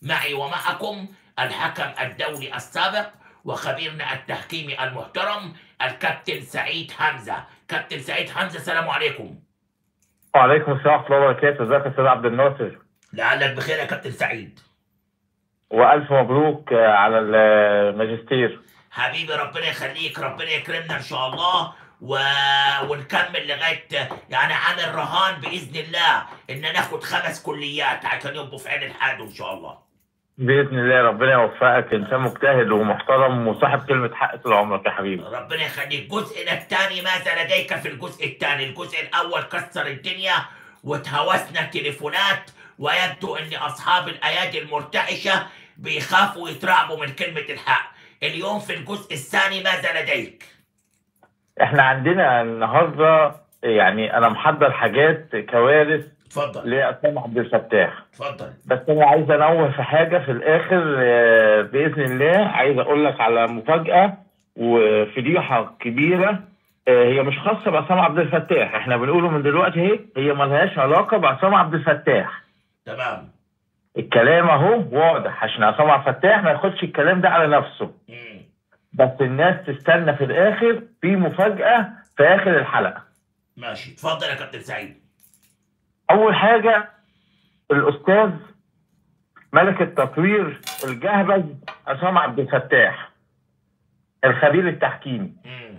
معي ومعكم الحكم الدولي السابق وخبيرنا التحكيمي المحترم الكابتن سعيد حمزة كابتن سعيد حمزة السلام عليكم وعليكم السلام ورحمه الله وبركاته ازيك يا استاذ عبد الناصر لعلك بخير يا كابتن سعيد والف مبروك آه، على الماجستير حبيبي ربنا يخليك ربنا يكرمنا ان شاء الله و... ونكمل لغايه يعني عن الرهان باذن الله ان ناخد خمس كليات عشان يبقوا في عين الحاد ان شاء الله باذن الله ربنا يوفقك انسان مجتهد ومحترم وصاحب كلمه حق طول عمرك يا حبيبي ربنا يخليك جزءنا الثاني ماذا لديك في الجزء الثاني الجزء الاول كسر الدنيا وتهوسنا تليفونات ويبدو ان اصحاب الايادي المرتعشه بيخافوا يترعبوا من كلمه الحق اليوم في الجزء الثاني ماذا لديك احنا عندنا النهارده يعني انا محضر حاجات كوارث اتفضل لاسامه عبد الفتاح اتفضل بس انا عايز انوه في حاجه في الاخر آه، باذن الله عايز اقول لك على مفاجاه وفضيحه كبيره آه، هي مش خاصه بعصام عبد الفتاح احنا بنقوله من دلوقتي اهي هي ملهاش علاقه بعصام عبد الفتاح تمام الكلام اهو واضح عشان عصام عبد الفتاح ما ياخدش الكلام ده على نفسه مم. بس الناس تستنى في الاخر في مفاجاه في اخر الحلقه ماشي اتفضل يا كابتن سعيد اول حاجه الاستاذ ملك التطوير الجهبذ عصام عبد الفتاح الخبير التحكيمي مم.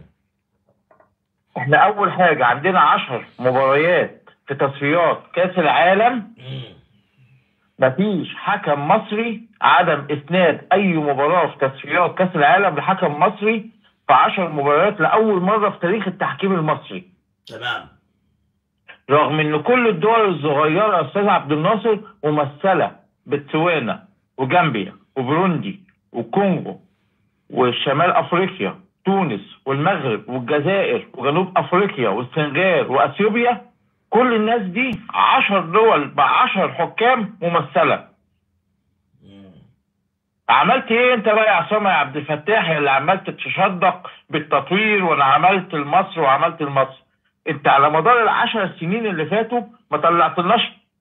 احنا اول حاجه عندنا عشر مباريات في تصفيات كاس العالم مم. مفيش حكم مصري عدم اسناد اي مباراه في تصفيات كاس العالم لحكم مصري في 10 مباريات لاول مره في تاريخ التحكيم المصري تمام رغم ان كل الدول الصغيره يا استاذ عبد الناصر ممثله بتسوانا وجامبيا وبروندي والكونغو وشمال افريقيا تونس والمغرب والجزائر وجنوب افريقيا والسنغال واثيوبيا كل الناس دي عشر دول بعشر حكام ممثله مم. عملت ايه انت بقى يا عصام يا عبد الفتاح اللي عمال تتشدق بالتطوير وانا عملت لمصر وعملت لمصر انت على مدار العشر سنين اللي فاتوا ما طلعتلناش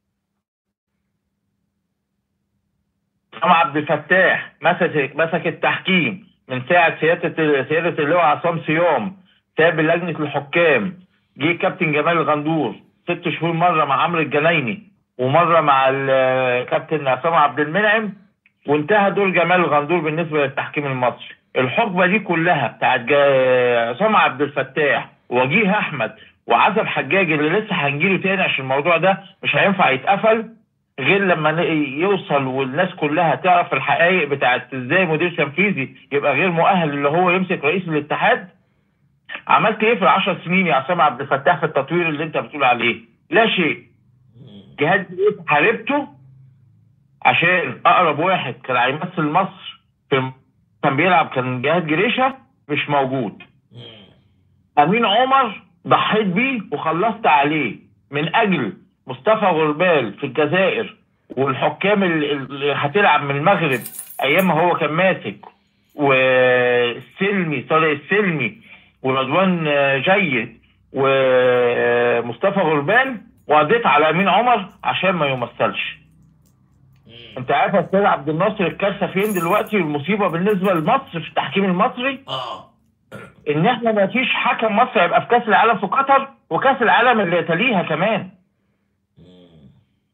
عصام عبد الفتاح مسك مسك التحكيم من ساعه سياده سياده اللواء عصام صيام ساب لجنه الحكام جه كابتن جمال الغندور ست شهور مره مع عمرو الجنايني ومره مع الكابتن عصام عبد المنعم وانتهى دور جمال الغندور بالنسبه للتحكيم المصري الحقبه دي كلها بتاعت جا- عصام عبد الفتاح وجيه احمد وعزب حجاج اللي لسه هنجيله تاني عشان الموضوع ده مش هينفع يتقفل غير لما ن- يوصل والناس كلها تعرف الحقائق بتاعت ازاي مدير تنفيذي يبقى غير مؤهل اللي هو يمسك رئيس الاتحاد عملت ايه في العشر سنين يا عصام عبد الفتاح في التطوير اللي انت بتقول عليه لا شيء مم. جهاد جريشة حاربته عشان اقرب واحد كان هيمثل مصر في الم- كان بيلعب كان جهاد جريشه مش موجود مم. امين عمر ضحيت بيه وخلصت عليه من اجل مصطفى غربال في الجزائر والحكام اللي اللي هتلعب من المغرب ايام ما هو كان ماسك والسلمي طارق السلمي ورضوان آه، جيد ومصطفى غربال وقضيت على امين عمر عشان ما يمثلش مم. انت عارف يا استاذ عبد الناصر الكارثه فين دلوقتي والمصيبه بالنسبه لمصر في التحكيم المصري اه ان احنا ما فيش حكم مصري هيبقى في كاس العالم في قطر وكاس العالم اللي تليها كمان مم.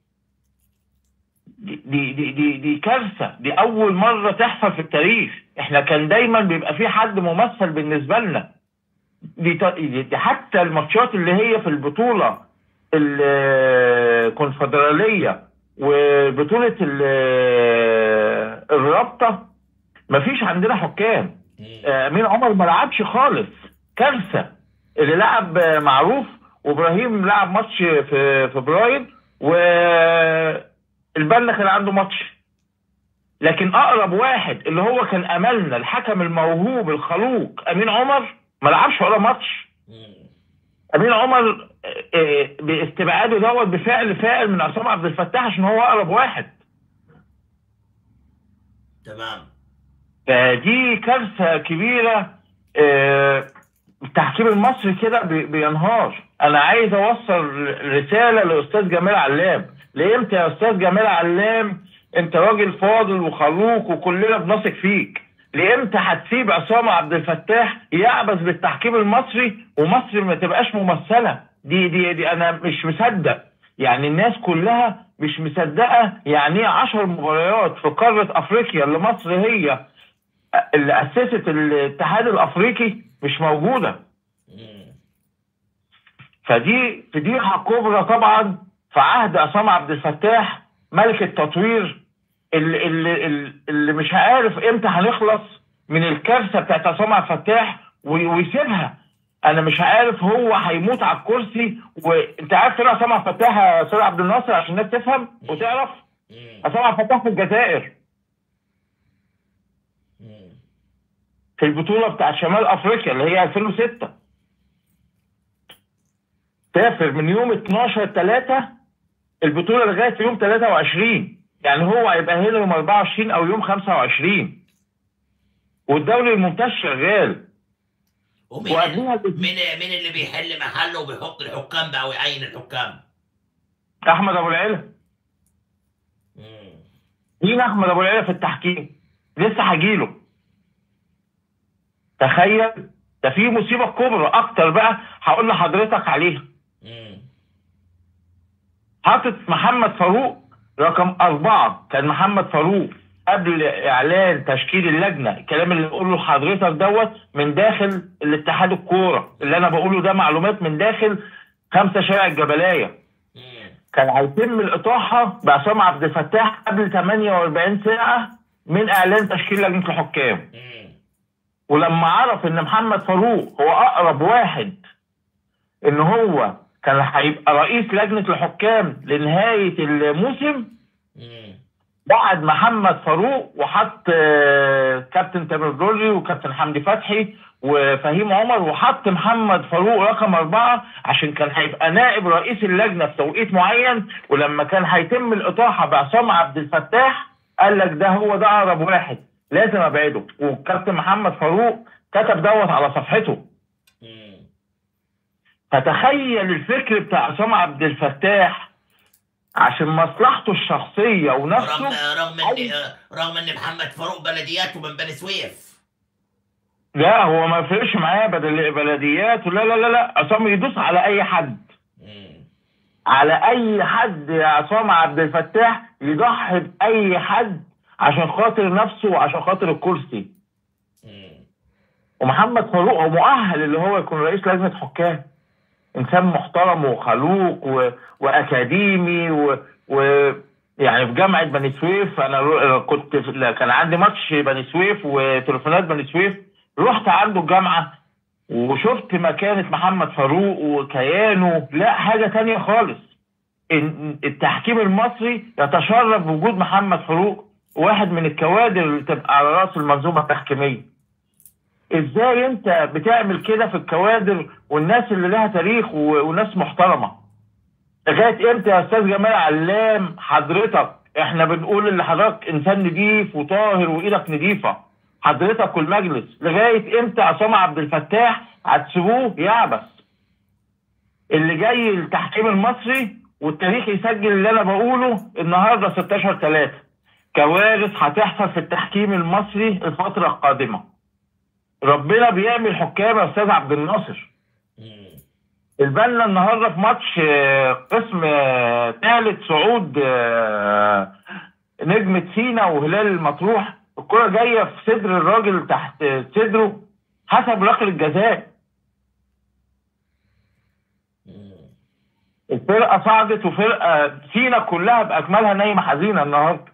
دي دي دي دي, دي كارثه دي اول مره تحصل في التاريخ احنا كان دايما بيبقى في حد ممثل بالنسبه لنا دي, ت- دي, دي حتى الماتشات اللي هي في البطوله الكونفدراليه وبطوله ال- الرابطه مفيش عندنا حكام مم. آه، امين عمر ما لعبش خالص كارثه اللي لعب آه، معروف وابراهيم لعب ماتش في فبراير والبنا كان عنده ماتش لكن اقرب واحد اللي هو كان املنا الحكم الموهوب الخلوق امين عمر ما لعبش ولا ماتش مم. امين عمر آه، آه، باستبعاده دوت بفعل فاعل من عصام عبد الفتاح عشان هو اقرب واحد تمام فدي كارثه كبيره آه، التحكيم المصري كده بي- بينهار انا عايز اوصل رساله لاستاذ جمال علام لامتى يا استاذ جمال علام انت راجل فاضل وخلوق وكلنا بنثق فيك لامتى هتسيب عصام عبد الفتاح يعبث بالتحكيم المصري ومصر ما تبقاش ممثله دي دي دي انا مش مصدق يعني الناس كلها مش مصدقه يعني ايه 10 مباريات في قاره افريقيا اللي مصر هي اللي اسست الاتحاد الافريقي مش موجوده مم. فدي فضيحه كبرى طبعا في عهد عصام عبد الفتاح ملك التطوير اللي, اللي, اللي مش عارف امتى هنخلص من الكارثه بتاعت عصام عبد الفتاح وي- ويسيبها انا مش عارف هو هيموت على الكرسي وانت عارف فين عصام عبد الفتاح يا استاذ عبد الناصر عشان الناس تفهم وتعرف مم. عصام عبد الفتاح في الجزائر مم. في البطوله بتاعت شمال افريقيا اللي هي 2006 سافر من يوم 12 3 البطوله لغايه يوم 23 يعني هو هيبقى هنا يوم 24 او يوم 25 والدوري الممتاز شغال ومين وقبلها ب- مين مين اللي بيحل محله وبيحط الحكام بقى ويعين الحكام؟ احمد ابو العلا مم. مين احمد ابو العلا في التحكيم لسه هجيله تخيل ده في مصيبه كبرى اكتر بقى هقول لحضرتك عليها مم. حاطط محمد فاروق رقم أربعة كان محمد فاروق قبل إعلان تشكيل اللجنة الكلام اللي بقوله لحضرتك دوت من داخل الاتحاد الكورة اللي أنا بقوله ده معلومات من داخل خمسة شارع الجبلاية مم. كان هيتم الإطاحة بعصام عبد الفتاح قبل 48 ساعة من إعلان تشكيل لجنة الحكام مم. ولما عرف ان محمد فاروق هو اقرب واحد ان هو كان هيبقى رئيس لجنه الحكام لنهايه الموسم مم. بعد محمد فاروق وحط آه، كابتن تامر دري وكابتن حمدي فتحي وفهيم عمر وحط محمد فاروق رقم أربعة عشان كان هيبقى نائب رئيس اللجنة في توقيت معين ولما كان هيتم الإطاحة بعصام عبد الفتاح قال لك ده هو ده أقرب واحد لازم أبعده والكابتن محمد فاروق كتب دوت على صفحته مم. فتخيل الفكر بتاع عصام عبد الفتاح عشان مصلحته الشخصية رغم ونفسه رغم ان رغم ان محمد فاروق بلدياته من بني سويف لا هو ما يفرقش معاه بدل بلديات لا لا لا لا عصام يدوس على اي حد مم. على اي حد يا عصام عبد الفتاح يضحي باي حد عشان خاطر نفسه وعشان خاطر الكرسي مم. ومحمد فاروق هو مؤهل اللي هو يكون رئيس لجنه حكام انسان محترم وخلوق و... واكاديمي و... و يعني في جامعه بني سويف انا رو... كنت في... لا، كان عندي ماتش بني سويف وتليفونات بني سويف رحت عنده الجامعه وشفت مكانه محمد فاروق وكيانه لا حاجه تانية خالص إن- التحكيم المصري يتشرف بوجود محمد فاروق واحد من الكوادر اللي تبقى على راس المنظومه التحكيميه ازاي انت بتعمل كده في الكوادر والناس اللي لها تاريخ و- وناس محترمه لغايه امتى يا استاذ جمال علام حضرتك احنا بنقول ان حضرتك انسان نضيف وطاهر وايدك نضيفه حضرتك والمجلس لغايه امتى عصام عبد الفتاح هتسيبوه يعبث اللي جاي التحكيم المصري والتاريخ يسجل اللي انا بقوله النهارده 16 3 كوارث هتحصل في التحكيم المصري الفتره القادمه ربنا بيعمل حكام يا استاذ عبد الناصر مم. البنا النهارده في ماتش آه، قسم آه، ثالث صعود آه، نجمة سينا وهلال المطروح الكرة جاية في صدر الراجل تحت صدره حسب ركلة الجزاء مم. الفرقة صعدت وفرقة سينا كلها بأكملها نايمة حزينة النهارده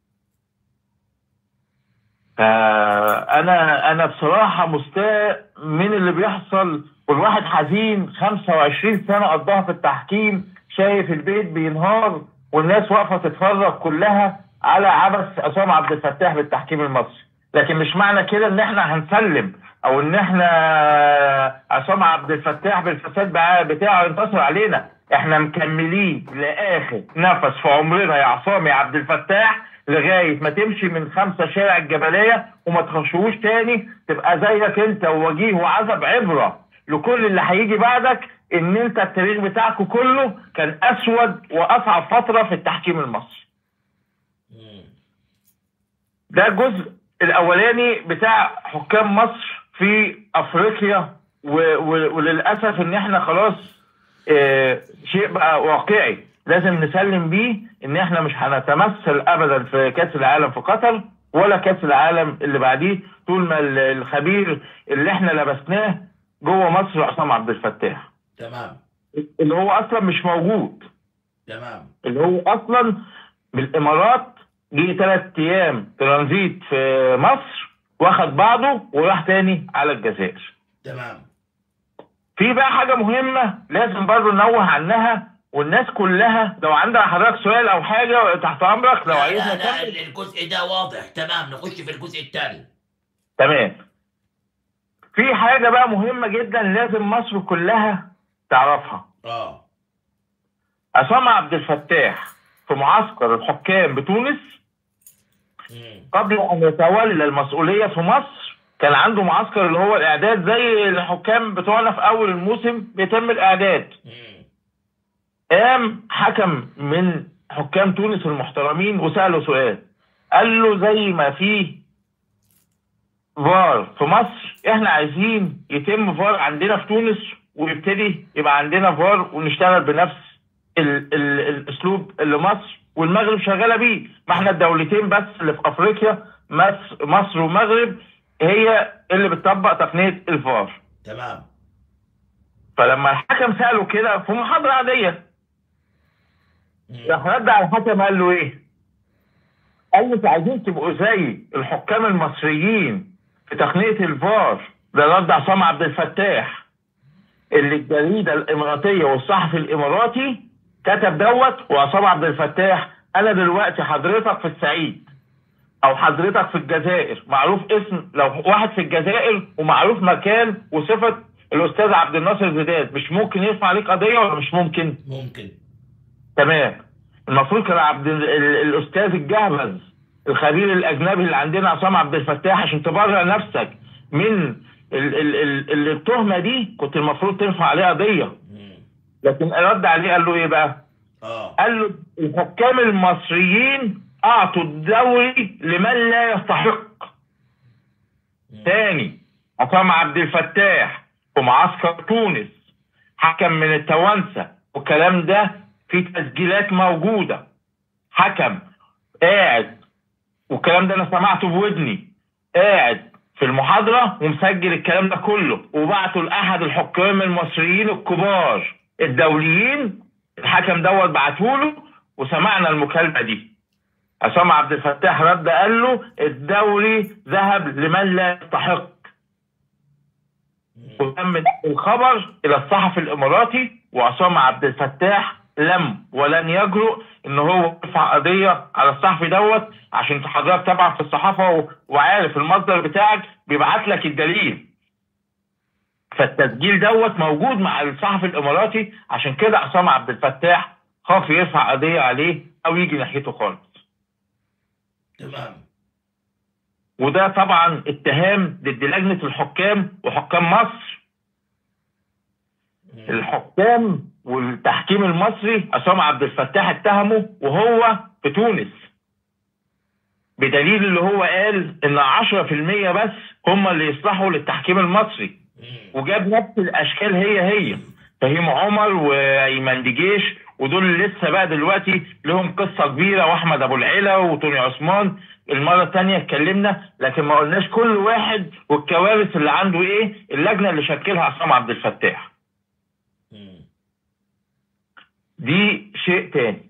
فأنا أنا بصراحة مستاء من اللي بيحصل والواحد حزين 25 سنة قضاها في التحكيم شايف البيت بينهار والناس واقفة تتفرج كلها على عبث عصام عبد الفتاح بالتحكيم المصري لكن مش معنى كده ان احنا هنسلم او ان احنا عصام عبد الفتاح بالفساد بتاعه بتاعه ينتصر علينا احنا مكملين لاخر نفس في عمرنا يا عصام يا عبد الفتاح لغايه ما تمشي من خمسه شارع الجبليه وما تخشوش تاني تبقى زيك انت ووجيه وعزب عبره لكل اللي هيجي بعدك ان انت التاريخ بتاعكم كله كان اسود واصعب فتره في التحكيم المصري مم. ده الجزء الاولاني بتاع حكام مصر في افريقيا و... و... وللاسف ان احنا خلاص آه شيء بقى واقعي لازم نسلم بيه ان احنا مش هنتمثل ابدا في كاس العالم في قطر ولا كاس العالم اللي بعديه طول ما ال- الخبير اللي احنا لبسناه جوه مصر عصام عبد الفتاح تمام اللي هو اصلا مش موجود تمام اللي هو اصلا بالامارات جه ثلاث ايام ترانزيت في مصر واخد بعضه وراح تاني على الجزائر تمام في بقى حاجه مهمه لازم برضه ننوه عنها والناس كلها لو عندها حضرتك سؤال او حاجه تحت امرك لو لا عايزنا لا, لا نكمل الجزء ده واضح تمام نخش في الجزء الثاني تمام في حاجه بقى مهمه جدا لازم مصر كلها تعرفها اه عصام عبد الفتاح في معسكر الحكام بتونس مم. قبل ان يتولى المسؤوليه في مصر كان عنده معسكر اللي هو الاعداد زي الحكام بتوعنا في اول الموسم بيتم الاعداد مم. قام حكم من حكام تونس المحترمين وساله سؤال قال له زي ما في فار في مصر احنا عايزين يتم فار عندنا في تونس ويبتدي يبقى عندنا فار ونشتغل بنفس ال ال الاسلوب اللي مصر والمغرب شغاله بيه ما احنا الدولتين بس اللي في افريقيا مصر, مصر والمغرب هي اللي بتطبق تقنيه الفار تمام فلما الحكم ساله كده في محاضره عاديه مم. راح رد على الحكم قال له ايه؟ قال له انتوا عايزين تبقوا زي الحكام المصريين في تقنيه الفار ده رد عصام عبد الفتاح اللي الجريده الاماراتيه والصحفي الاماراتي كتب دوت وعصام عبد الفتاح انا دلوقتي حضرتك في الصعيد او حضرتك في الجزائر معروف اسم لو واحد في الجزائر ومعروف مكان وصفه الاستاذ عبد الناصر زيدان مش ممكن يرفع عليك قضيه ولا مش ممكن؟ ممكن تمام المفروض كان عبد ال- ال- الاستاذ الجهبذ الخبير الاجنبي اللي عندنا عصام عبد الفتاح عشان تبرر نفسك من ال ال ال ال- التهمه دي كنت المفروض ترفع عليه قضيه مم. لكن رد عليه قال له ايه بقى؟ اه قال له الحكام المصريين اعطوا الدوري لمن لا يستحق مم. تاني عصام عبد الفتاح في معسكر تونس حكم من التوانسه والكلام ده في تسجيلات موجوده حكم قاعد والكلام ده انا سمعته بودني قاعد في المحاضره ومسجل الكلام ده كله وبعته لاحد الحكام المصريين الكبار الدوليين الحكم دوت بعته له وسمعنا المكالمه دي عصام عبد الفتاح رد قال له الدوري ذهب لمن لا يستحق مم. وتم الخبر الى الصحفي الاماراتي وعصام عبد الفتاح لم ولن يجرؤ ان هو يرفع قضيه على الصحفي دوت عشان حضرتك تابع في الصحافه و- وعارف المصدر بتاعك بيبعت لك الدليل فالتسجيل دوت موجود مع الصحفي الاماراتي عشان كده عصام عبد الفتاح خاف يرفع قضيه عليه او يجي ناحيته خالص تمام وده طبعا اتهام ضد لجنه الحكام وحكام مصر مم. الحكام والتحكيم المصري عصام عبد الفتاح اتهمه وهو في تونس بدليل اللي هو قال ان 10% بس هم اللي يصلحوا للتحكيم المصري مم. وجاب نفس الاشكال هي هي فهيم عمر وايمن دجيش ودول اللي لسه بقى دلوقتي لهم قصه كبيره واحمد ابو العلا وتوني عثمان المره الثانيه اتكلمنا لكن ما قلناش كل واحد والكوارث اللي عنده ايه اللجنه اللي شكلها عصام عبد الفتاح مم. دي شيء تاني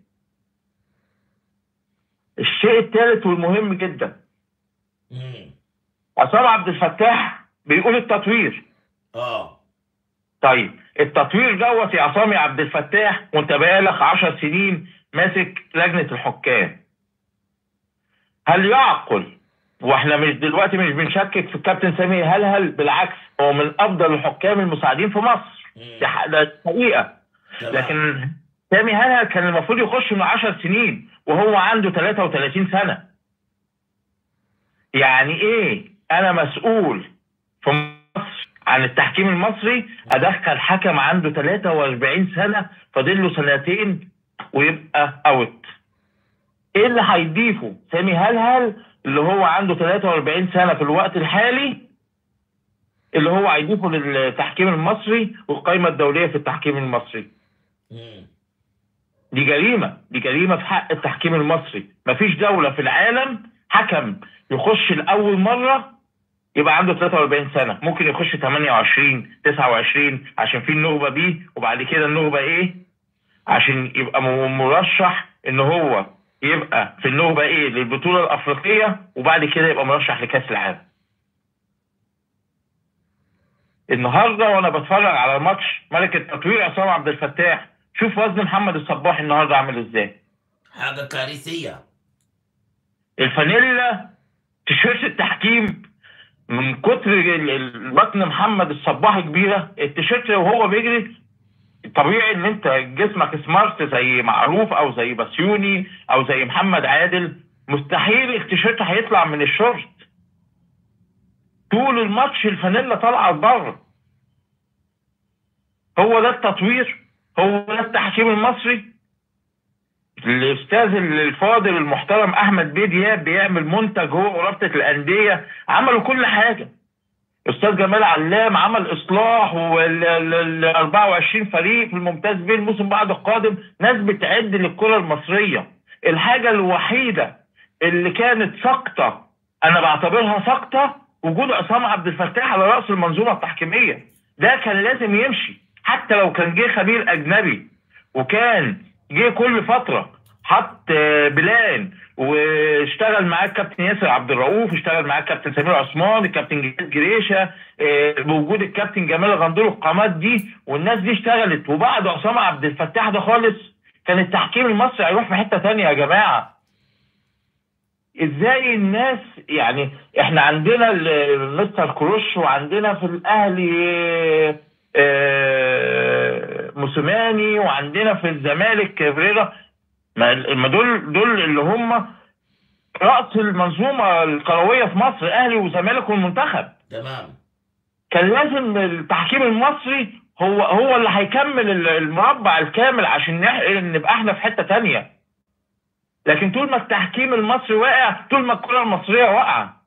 الشيء الثالث والمهم جدا مم. عصام عبد الفتاح بيقول التطوير اه طيب التطوير دوت يا عصام يا عبد الفتاح وانت بقالك 10 سنين ماسك لجنه الحكام هل يعقل واحنا مش دلوقتي مش بنشكك في الكابتن سامي هل هل بالعكس هو من افضل الحكام المساعدين في مصر مم. دي ح- ده حقيقه تمام. لكن سامي هل كان المفروض يخش من 10 سنين وهو عنده 33 سنه يعني ايه انا مسؤول في مصر عن التحكيم المصري ادخل حكم عنده 43 سنه فاضل له سنتين ويبقى اوت ايه اللي هيضيفه سامي هلهل اللي هو عنده 43 سنه في الوقت الحالي اللي هو هيضيفه للتحكيم المصري والقائمه الدوليه في التحكيم المصري مم. دي جريمه دي جريمه في حق التحكيم المصري مفيش دوله في العالم حكم يخش لاول مره يبقى عنده 43 سنه ممكن يخش 28 29 عشان في النخبه بي وبعد كده النخبه ايه عشان يبقى م- مرشح ان هو يبقى في النخبه ايه للبطوله الافريقيه وبعد كده يبقى مرشح لكاس العالم النهارده وانا بتفرج على ماتش ملك التطوير عصام عبد الفتاح شوف وزن محمد الصباح النهارده عامل ازاي حاجه كارثيه الفانيلا تيشيرت التحكيم من كتر ال- ال- بطن محمد الصباح كبيره التيشيرت وهو بيجري طبيعي ان انت جسمك سمارت زي معروف او زي بسيوني او زي محمد عادل مستحيل التيشيرت هيطلع من الشورت طول الماتش الفانيلا طالعه لبره هو ده التطوير هو ده التحكيم المصري الاستاذ الفاضل المحترم احمد بيه دياب بيعمل منتج هو ورابطه الانديه عملوا كل حاجه استاذ جمال علام عمل اصلاح وال 24 فريق في الممتاز بيه الموسم بعد القادم ناس بتعد للكره المصريه الحاجه الوحيده اللي كانت سقطه انا بعتبرها سقطه وجود عصام عبد الفتاح على راس المنظومه التحكيميه ده كان لازم يمشي حتى لو كان جه خبير اجنبي وكان جه كل فتره حط آه، بلان واشتغل معاه الكابتن ياسر عبد الرؤوف اشتغل معاه الكابتن سمير عثمان الكابتن جهاد جريشه آه، بوجود الكابتن جمال غندور القامات دي والناس دي اشتغلت وبعد عصام عبد الفتاح ده خالص كان التحكيم المصري هيروح في حته تانية يا جماعه ازاي الناس يعني احنا عندنا ال- مستر كروش وعندنا في الاهلي آه، موسيماني وعندنا في الزمالك فيريرا ما ما دول دول اللي هم راس المنظومه الكرويه في مصر اهلي وزمالك والمنتخب تمام كان لازم التحكيم المصري هو هو اللي هيكمل ال- المربع الكامل عشان نح- نبقى احنا في حته تانية لكن طول ما التحكيم المصري واقع طول ما الكره المصريه واقعه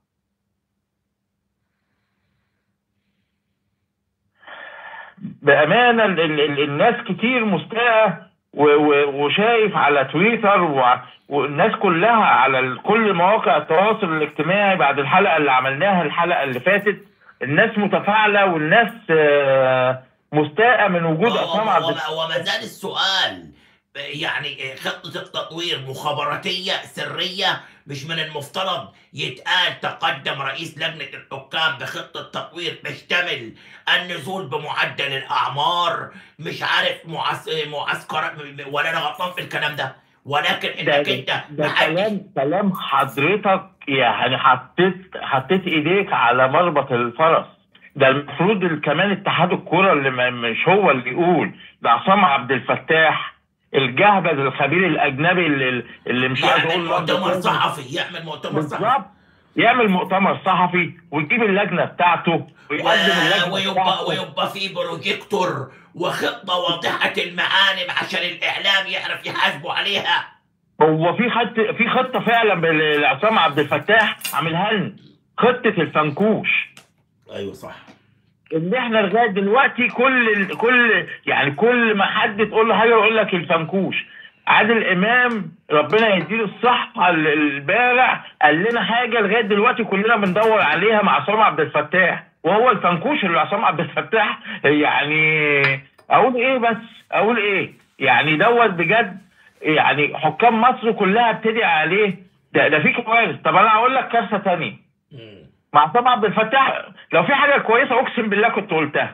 بامانه ال ال ال الناس كتير مستاءه و- و- وشايف على تويتر وع- والناس كلها على ال- كل مواقع التواصل الاجتماعي بعد الحلقه اللي عملناها الحلقه اللي فاتت الناس متفاعله والناس آه، مستاءه من وجود عصام عبد الفتاح وما زال السؤال يعني خطة التطوير مخابراتية سرية مش من المفترض يتقال تقدم رئيس لجنة الحكام بخطة تطوير تشتمل النزول بمعدل الأعمار مش عارف معس... معسكر ولا أنا غلطان في الكلام ده ولكن ده إنك أنت ده محدش- كلام كلام حضرتك يعني حطيت حطيت ايديك على مربط الفرس ده المفروض ال- كمان اتحاد الكوره اللي ما- مش هو اللي يقول ده عصام عبد الفتاح الجهبذ الخبير الاجنبي اللي, اللي مش عايز يعمل اقول مؤتمر لفظ صحفي يعمل مؤتمر صحفي بالظبط يعمل مؤتمر صحفي ويجيب اللجنه بتاعته ويقدم اللجنه ويبقى بتاعته ويبقى في بروجيكتور وخطه واضحه المعالم عشان الاعلام يعرف يحاسبوا عليها هو في خط في خطه فعلا بال- لعصام عبد الفتاح عاملها لنا خطه الفنكوش ايوه صح ان احنا لغايه دلوقتي كل ال- كل يعني كل ما حد تقول له حاجه يقول لك الفنكوش عادل امام ربنا يديله الصحه ال- البارع قال لنا حاجه لغايه دلوقتي كلنا بندور عليها مع عصام عبد الفتاح وهو الفنكوش اللي عصام عبد الفتاح يعني اقول ايه بس اقول ايه يعني دوت بجد يعني حكام مصر كلها بتدعي عليه ده ده في كوارث طب انا هقول لك كارثه تانية مم. مع عصام عبد الفتاح لو في حاجه كويسه اقسم بالله كنت قلتها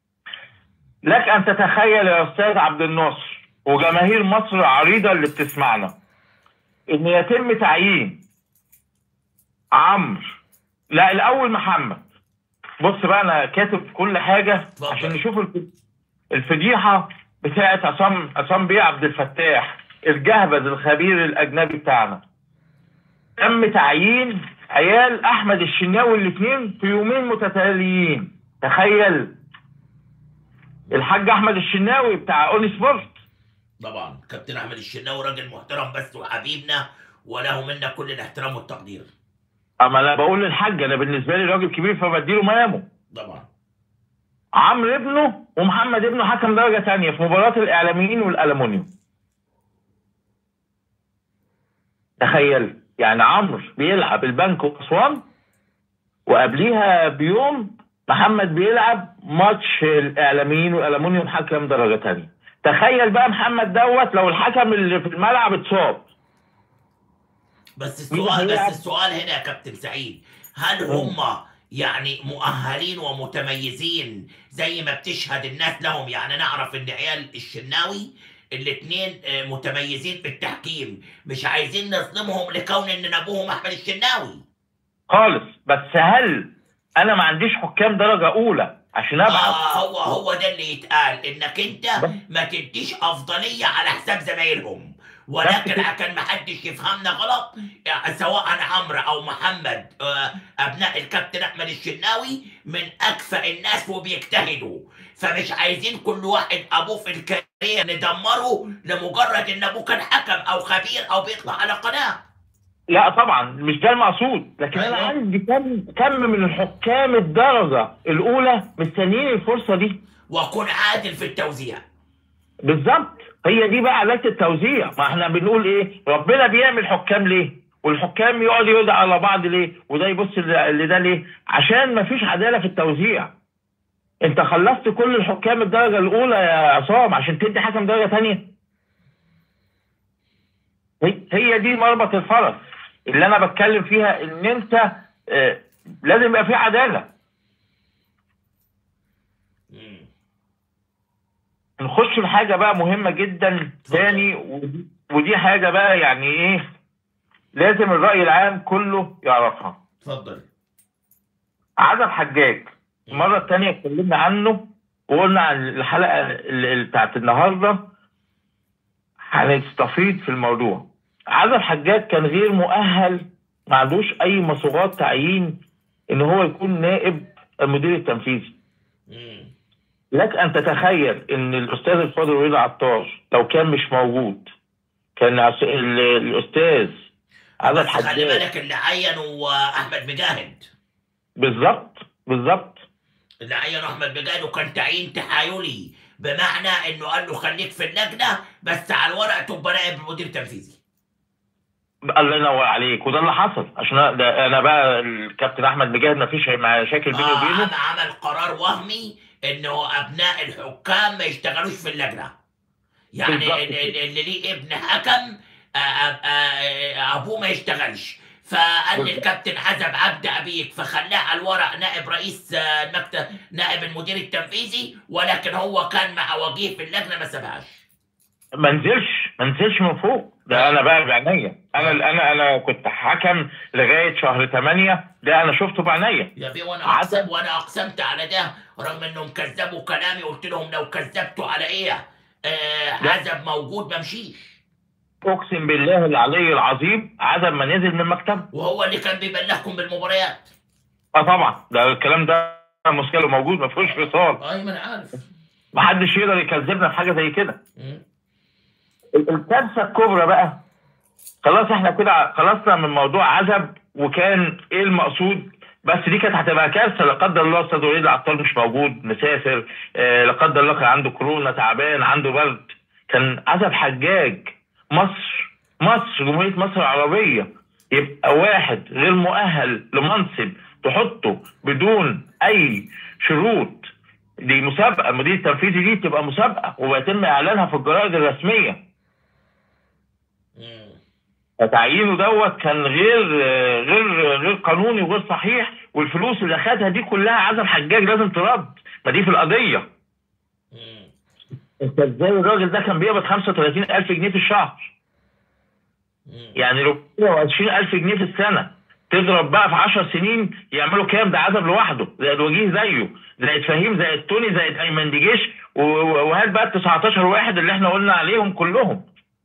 لك ان تتخيل يا استاذ عبد الناصر وجماهير مصر العريضه اللي بتسمعنا ان يتم تعيين عمرو لا الاول محمد بص بقى انا كاتب كل حاجه اتفضل. عشان نشوف الف- الفضيحه بتاعت عصام عصام بيه عبد الفتاح الجهبذ الخبير الاجنبي بتاعنا تم تعيين عيال احمد الشناوي الاثنين في يومين متتاليين تخيل الحاج احمد الشناوي بتاع اون سبورت طبعا كابتن احمد الشناوي راجل محترم بس وحبيبنا وله منا كل الاحترام والتقدير اما انا بقول للحاج انا بالنسبه لي راجل كبير فبديله مقامه طبعا عمرو ابنه ومحمد ابنه حكم درجه ثانيه في مباراه الاعلاميين والالومنيوم تخيل يعني عمرو بيلعب البنك واسوان وقبليها بيوم محمد بيلعب ماتش الاعلاميين والالومنيوم حكم درجه ثانيه تخيل بقى محمد دوت لو الحكم اللي في الملعب اتصاب بس مين السؤال بس هيلعب؟ السؤال هنا يا كابتن سعيد هل هم يعني مؤهلين ومتميزين زي ما بتشهد الناس لهم يعني نعرف ان عيال الشناوي الاثنين متميزين في التحكيم مش عايزين نظلمهم لكون ان ابوهم احمد الشناوي خالص بس هل انا ما عنديش حكام درجه اولى عشان ابعت آه هو هو ده اللي يتقال انك انت بس. ما تديش افضليه على حساب زمايلهم ولكن كده. عشان ما حدش يفهمنا غلط يعني سواء عمرو او محمد آه، ابناء الكابتن احمد الشناوي من اكفأ الناس وبيجتهدوا فمش عايزين كل واحد ابوه في الكارير ندمره لمجرد ان ابوه كان حكم او خبير او بيطلع على قناه لا طبعا مش ده المقصود لكن انا أيوة. عندي كم كم من الحكام الدرجه الاولى مستنيين الفرصه دي وكن عادل في التوزيع بالظبط هي دي بقى علاقه التوزيع ما احنا بنقول ايه ربنا بيعمل حكام ليه والحكام يقعد يدعي على بعض ليه وده يبص ل- لده ليه عشان ما فيش عداله في التوزيع انت خلصت كل الحكام الدرجه الاولى يا عصام عشان تدي حكم درجه ثانيه هي هي دي مربط الفرس اللي انا بتكلم فيها ان انت آه، لازم يبقى في عداله مم. نخش لحاجه بقى مهمه جدا تاني ودي, ودي حاجه بقى يعني ايه لازم الراي العام كله يعرفها اتفضل عدم حجاج المره الثانيه اتكلمنا عنه وقلنا عن الحلقه ال- ال- بتاعت النهارده هنستفيض في الموضوع عدم حجاج كان غير مؤهل ما عندوش اي مصوغات تعيين ان هو يكون نائب المدير التنفيذي مم. لك ان تتخيل ان الاستاذ الفاضل وليد عطار لو كان مش موجود كان عس- ال- الاستاذ عدم بس خلي حجاج بالك اللي عينوا احمد مجاهد بالظبط بالظبط اللي عينوا احمد مجاهد وكان تعيين تحايلي بمعنى انه قال له خليك في اللجنه بس على الورق تبقى نائب المدير التنفيذي الله ينور عليك وده اللي حصل عشان أنا- ده انا بقى الكابتن احمد مجاهد ما فيش مشاكل بيني آه وبينه عم- عمل قرار وهمي انه ابناء الحكام ما يشتغلوش في اللجنه يعني بالظبط ال- ال- اللي ليه ابن حكم آه، آه، آه، ابوه ما يشتغلش فقال بالظبط. الكابتن حسب عبد ابيك فخلاه على الورق نائب رئيس آه، المكتب نائب المدير التنفيذي ولكن هو كان مع وجيه في اللجنه ما سابهاش ما نزلش ما نزلش من فوق ده انا بقى بعينيا انا انا انا كنت حكم لغايه شهر 8 ده انا شفته بعينيا يا بيه وانا عدم- اقسم وانا اقسمت على ده رغم انهم كذبوا كلامي قلت لهم لو كذبتوا على ايه آه لا. عزب موجود ما مشيش اقسم بالله العلي العظيم عدم ما نزل من مكتبه وهو اللي كان بيبلغكم بالمباريات اه طبعا ده الكلام ده مشكله موجود ما فيهوش فصال اي ما انا عارف ما حدش يقدر يكذبنا في حاجه زي كده مم. ال- الكارثه الكبرى بقى خلاص احنا كده خلصنا من موضوع عزب وكان ايه المقصود بس دي كانت هتبقى كارثه لا قدر الله استاذ وليد العطار مش موجود مسافر آه لا قدر الله كان عنده كورونا تعبان عنده برد كان عزب حجاج مصر مصر جمهوريه مصر العربيه يبقى واحد غير مؤهل لمنصب تحطه بدون اي شروط دي مسابقه المدير التنفيذي دي تبقى مسابقه ويتم اعلانها في الجرائد الرسميه مم. فتعيينه دوت كان غير غير غير قانوني وغير صحيح والفلوس اللي خدها دي كلها عزم حجاج لازم ترد ما دي في القضيه مم. انت ازاي الراجل ده كان بيقبض 35000 جنيه في الشهر مم. يعني 420000 جنيه في السنه تضرب بقى في 10 سنين يعملوا كام ده عزب لوحده زائد وجيه زيه زائد فهيم زائد توني زائد ايمن ديجيش و- و- وهات بقى ال 19 واحد اللي احنا قلنا عليهم كلهم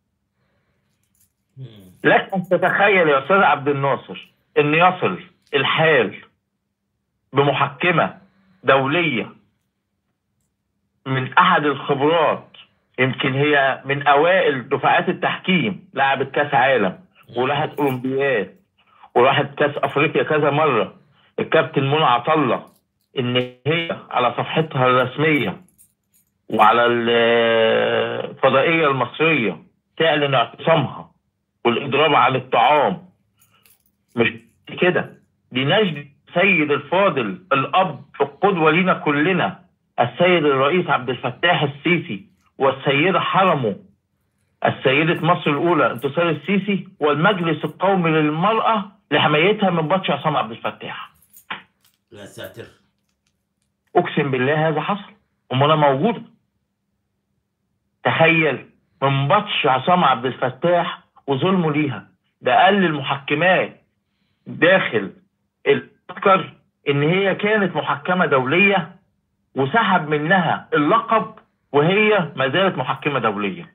مم. لك ان تتخيل يا استاذ عبد الناصر ان يصل الحال بمحكمه دوليه من احد الخبرات يمكن هي من اوائل دفعات التحكيم لعبت كاس عالم وراحت اولمبياد وراحت كاس افريقيا كذا مره الكابتن منى عطله ان هي على صفحتها الرسميه وعلى الفضائيه المصريه تعلن اعتصامها والاضراب عن الطعام مش كده دي نجد سيد الفاضل الاب القدوه لينا كلنا السيد الرئيس عبد الفتاح السيسي والسيده حرمه السيدة مصر الأولى انتصار السيسي والمجلس القومي للمرأة لحمايتها من بطش عصام عبد الفتاح يا ساتر أقسم بالله هذا حصل أمال موجودة تخيل من بطش عصام عبد الفتاح وظلمه ليها ده قال للمحكمات داخل الأذكر إن هي كانت محكمة دولية وسحب منها اللقب وهي ما زالت محكمة دولية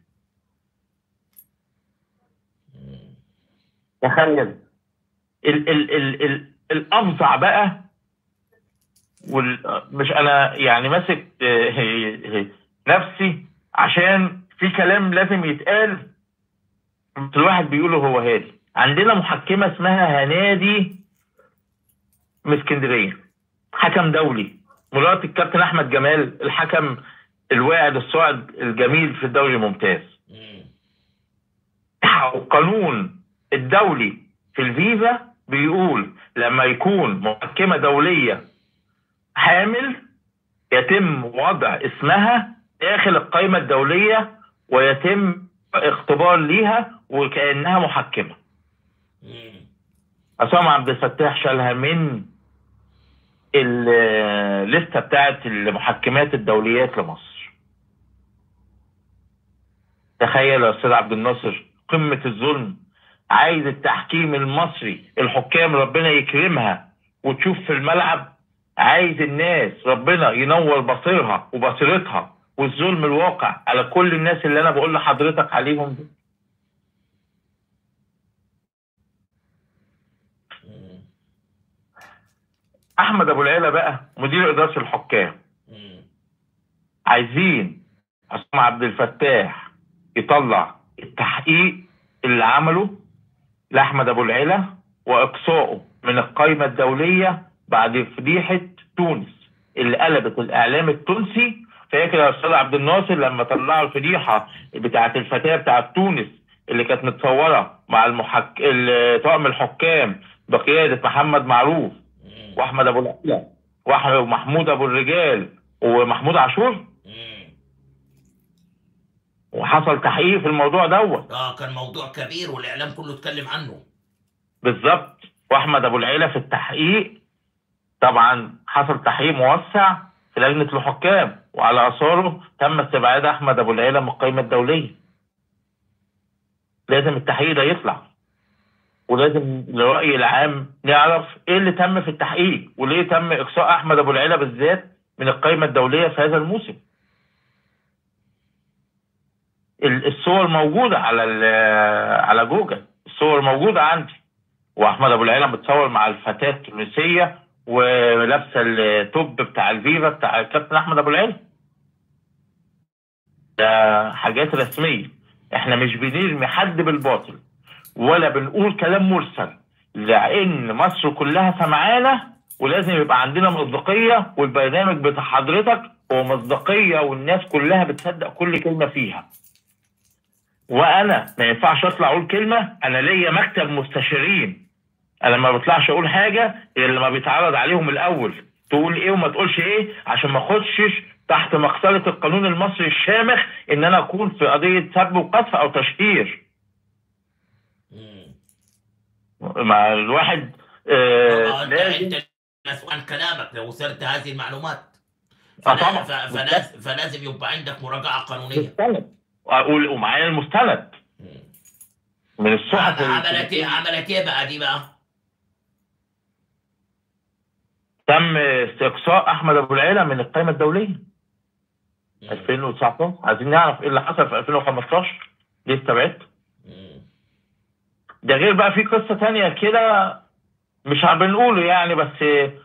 تخيل ال ال ال ال الافظع بقى وال مش انا يعني ماسك آه، نفسي عشان في كلام لازم يتقال الواحد بيقوله هو هادي عندنا محكمه اسمها هنادي من اسكندريه حكم دولي مرات الكابتن احمد جمال الحكم الواعد الصاعد الجميل في الدوري الممتاز مم. القانون الدولي في الفيزا بيقول لما يكون محكمة دولية حامل يتم وضع اسمها داخل القائمة الدولية ويتم اختبار ليها وكأنها محكمة مم. عصام عبد الفتاح شالها من الليستة بتاعت المحكمات الدوليات لمصر تخيل يا استاذ عبد الناصر قمة الظلم عايز التحكيم المصري الحكام ربنا يكرمها وتشوف في الملعب عايز الناس ربنا ينور بصيرها وبصيرتها والظلم الواقع على كل الناس اللي انا بقول لحضرتك عليهم دول مم. احمد ابو العيله بقى مدير اداره الحكام مم. عايزين عصام عبد الفتاح يطلع التحقيق اللي عمله لاحمد ابو العيله واقصائه من القائمه الدوليه بعد فضيحه تونس اللي قلبت الاعلام التونسي فاكر يا استاذ عبد الناصر لما طلعوا الفضيحه بتاعه الفتاه بتاعه تونس اللي كانت متصوره مع المحك... ال- طاقم الحكام بقياده محمد معروف مم. واحمد ابو العيله وأحمد- ومحمود ابو الرجال ومحمود عاشور مم. وحصل تحقيق في الموضوع دوت اه كان موضوع كبير والاعلام كله اتكلم عنه بالظبط واحمد ابو العيله في التحقيق طبعا حصل تحقيق موسع في لجنه الحكام وعلى اثاره تم استبعاد احمد ابو العيله من القائمه الدوليه لازم التحقيق ده يطلع ولازم الراي العام نعرف ايه اللي تم في التحقيق وليه تم اقصاء احمد ابو العيله بالذات من القائمه الدوليه في هذا الموسم ال- الصور موجوده على ال- على جوجل الصور موجوده عندي واحمد ابو العيله متصور مع الفتاه التونسيه ولابسه التوب بتاع الفيفا بتاع الكابتن احمد ابو العيله ده حاجات رسميه احنا مش بنرمي حد بالباطل ولا بنقول كلام مرسل لان مصر كلها سمعانه ولازم يبقى عندنا مصداقيه والبرنامج بتاع حضرتك هو مصداقيه والناس كلها بتصدق كل كلمه فيها وانا ما ينفعش اطلع اقول كلمه انا ليا مكتب مستشارين انا ما بطلعش اقول حاجه غير لما بيتعرض عليهم الاول تقول ايه وما تقولش ايه عشان ما اخشش تحت مقصله القانون المصري الشامخ ان انا اكون في قضيه سب وقذف او تشهير مم. مع الواحد آه، آه انت لازم انت مسؤول عن كلامك لو وصلت هذه المعلومات آه، فلا- طبعا. ف- فلاز- فلازم يبقى عندك مراجعه قانونيه مستند واقول ومعايا المستند مم. من الصحف عملت ايه عملت ايه بقى دي بقى؟ تم استقصاء احمد ابو العيله من القائمه الدوليه مم. 2019 عايزين نعرف ايه اللي حصل في 2015 ليه استبعدت مم. ده غير بقى في قصه تانية كده مش بنقوله يعني بس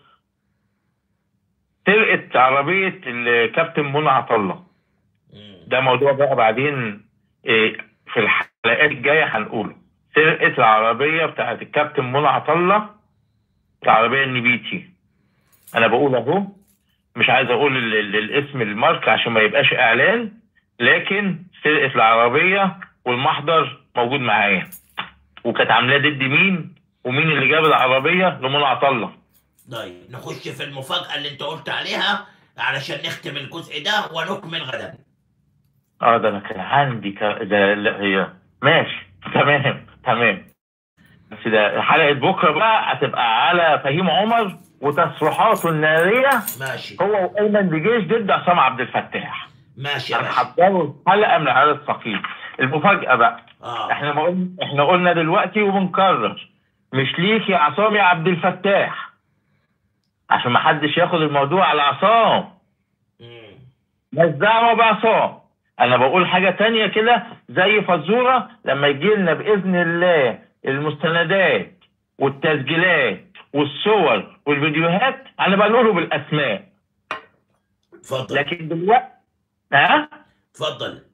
سرقه عربيه الكابتن منى عطله مم. ده موضوع بقى بعدين إيه، في الحلقات الجايه هنقوله سرقه العربيه بتاعت الكابتن منى عطله العربيه النبيتي انا بقول اهو مش عايز اقول ال- ال- الاسم الماركه عشان ما يبقاش اعلان لكن سرقه العربيه والمحضر موجود معايا وكانت عاملاه ضد مين ومين اللي جاب العربيه لمنى عطله طيب نخش في المفاجأة اللي انت قلت عليها علشان نختم الجزء ده ونكمل غدا اه ده انا كان عندي ك... ده لا هي ماشي تمام تمام بس ده حلقه بكره بقى هتبقى على فهيم عمر وتصريحاته الناريه ماشي هو وايمن بجيش ضد عصام عبد الفتاح ماشي يا باشا هنحضروا حلقه من العيال الثقيل المفاجاه بقى اه احنا ما قلنا احنا قلنا دلوقتي وبنكرر مش ليك يا عصام يا عبد الفتاح عشان ما حدش ياخد الموضوع على عصام مم. مش دعوه بعصام انا بقول حاجه تانية كده زي فزوره لما يجي لنا باذن الله المستندات والتسجيلات والصور والفيديوهات انا بنقوله بالاسماء اتفضل لكن دلوقتي ها اتفضل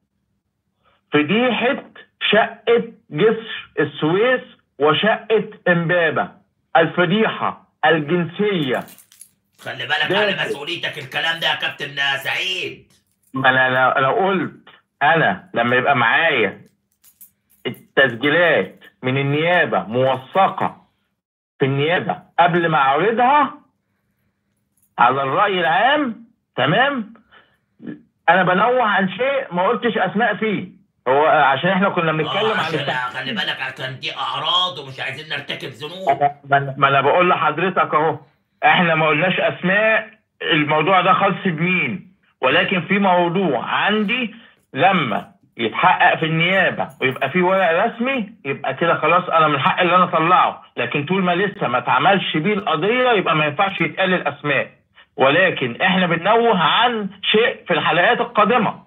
فضيحه شقه جسر السويس وشقه امبابه الفضيحه الجنسيه خلي بالك ده- على مسؤوليتك الكلام ده يا كابتن سعيد ما انا انا أنا قلت انا لما يبقى معايا التسجيلات من النيابه موثقه في النيابه قبل ما اعرضها على الراي العام تمام انا بنوه عن شيء ما قلتش اسماء فيه هو عشان احنا كنا بنتكلم اه عن عشان التحقيق. خلي بالك عشان دي اعراض ومش عايزين نرتكب ذنوب أنا- ما أنا- ما انا بقول لحضرتك اهو احنا ما قلناش اسماء الموضوع ده خاص بمين ولكن في موضوع عندي لما يتحقق في النيابه ويبقى في ورق رسمي يبقى كده خلاص انا من حق اللي انا اطلعه لكن طول ما لسه ما اتعملش بيه القضيه يبقى ما ينفعش يتقال الاسماء ولكن احنا بننوه عن شيء في الحلقات القادمه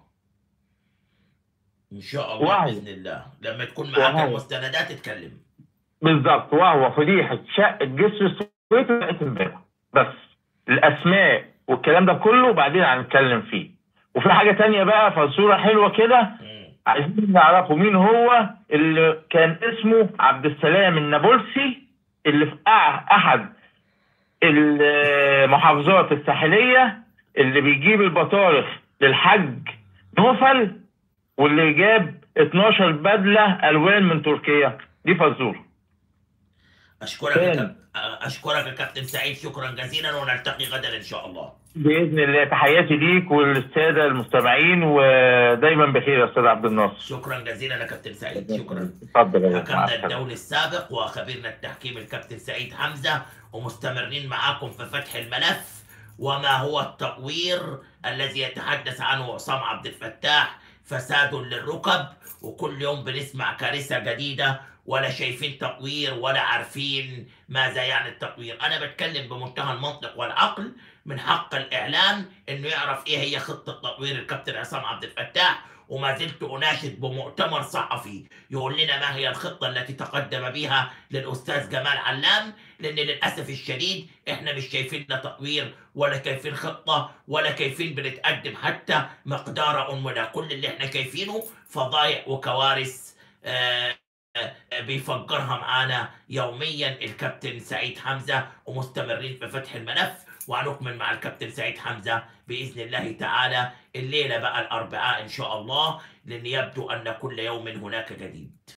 ان شاء الله وعي. باذن الله لما تكون معاك وعي. المستندات اتكلم بالظبط وهو فضيحه شقه جسر السويس وشقه امبارح بس الاسماء والكلام ده كله بعدين هنتكلم فيه وفي حاجه تانية بقى فصوره حلوه كده مم. عايزين نعرفوا مين هو اللي كان اسمه عبد السلام النابلسي اللي في أع- احد المحافظات الساحليه اللي بيجيب البطارخ للحج نوفل واللي جاب 12 بدله الوان من تركيا دي فزوره اشكرك يا تاني. كاب... اشكرك يا كابتن سعيد شكرا جزيلا ونلتقي غدا ان شاء الله باذن الله تحياتي ليك وللساده المستمعين ودايما بخير يا استاذ عبد الناصر شكرا جزيلا يا كابتن سعيد شكرا اتفضل يا باشا. مع حكمنا السلامة. الدولي السابق وخبيرنا التحكيم الكابتن سعيد حمزة ومستمرين معاكم في فتح الملف وما هو التطوير الذي يتحدث عنه عصام عبد الفتاح فساد للركب وكل يوم بنسمع كارثة جديدة ولا شايفين تطوير ولا عارفين ماذا يعني التطوير أنا بتكلم بمنتهى المنطق والعقل من حق الإعلام إنه يعرف إيه هي خطة تطوير الكابتن عصام عبد الفتاح وما زلت أناشد بمؤتمر صحفي يقول لنا ما هي الخطة التي تقدم بها للأستاذ جمال علام لأن للأسف الشديد إحنا مش شايفين لا تطوير ولا كيفين خطة ولا كيفين بنتقدم حتى مقدار أنمنا كل اللي إحنا شايفينه فضايع وكوارث آه آه، بيفجرها معانا يوميا الكابتن سعيد حمزة ومستمرين في فتح الملف وهنكمل مع الكابتن سعيد حمزة بإذن الله تعالى الليلة بقى الأربعاء إن شاء الله لأن يبدو أن كل يوم هناك جديد